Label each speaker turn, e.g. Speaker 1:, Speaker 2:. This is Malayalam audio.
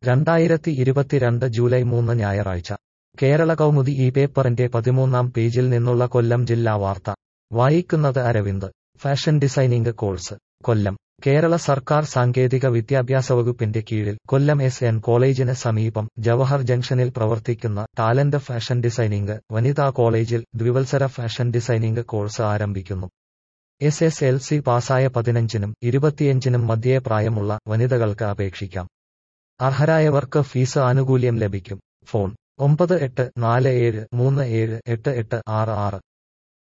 Speaker 1: രണ്ടായിരത്തി ഇരുപത്തിരണ്ട് ജൂലൈ മൂന്ന് ഞായറാഴ്ച കേരള കൗമുദി ഈ പേപ്പറിന്റെ പതിമൂന്നാം പേജിൽ നിന്നുള്ള കൊല്ലം ജില്ലാ വാർത്ത വായിക്കുന്നത് Aravind fashion designing course Kollam Kerala സർക്കാർ സാങ്കേതിക വിദ്യാഭ്യാസ വകുപ്പിന്റെ കീഴിൽ കൊല്ലം എസ് എൻ കോളേജിന് സമീപം ജവഹർ ജംഗ്ഷനിൽ പ്രവർത്തിക്കുന്ന ടാലന്റ് ഫാഷൻ ഡിസൈനിംഗ് വനിതാ കോളേജിൽ ദ്വിവത്സര ഫാഷൻ ഡിസൈനിംഗ് കോഴ്സ് ആരംഭിക്കുന്നു എസ് എസ് എൽ സി പാസ്സായ പതിനഞ്ചിനും ഇരുപത്തിയഞ്ചിനും മധ്യേ പ്രായമുള്ള വനിതകൾക്ക് അപേക്ഷിക്കാം അർഹരായവർക്ക് ഫീസ് ആനുകൂല്യം ലഭിക്കും ഫോൺ ഒമ്പത് എട്ട് നാല് ഏഴ് മൂന്ന് ഏഴ് എട്ട് എട്ട് ആറ് ആറ്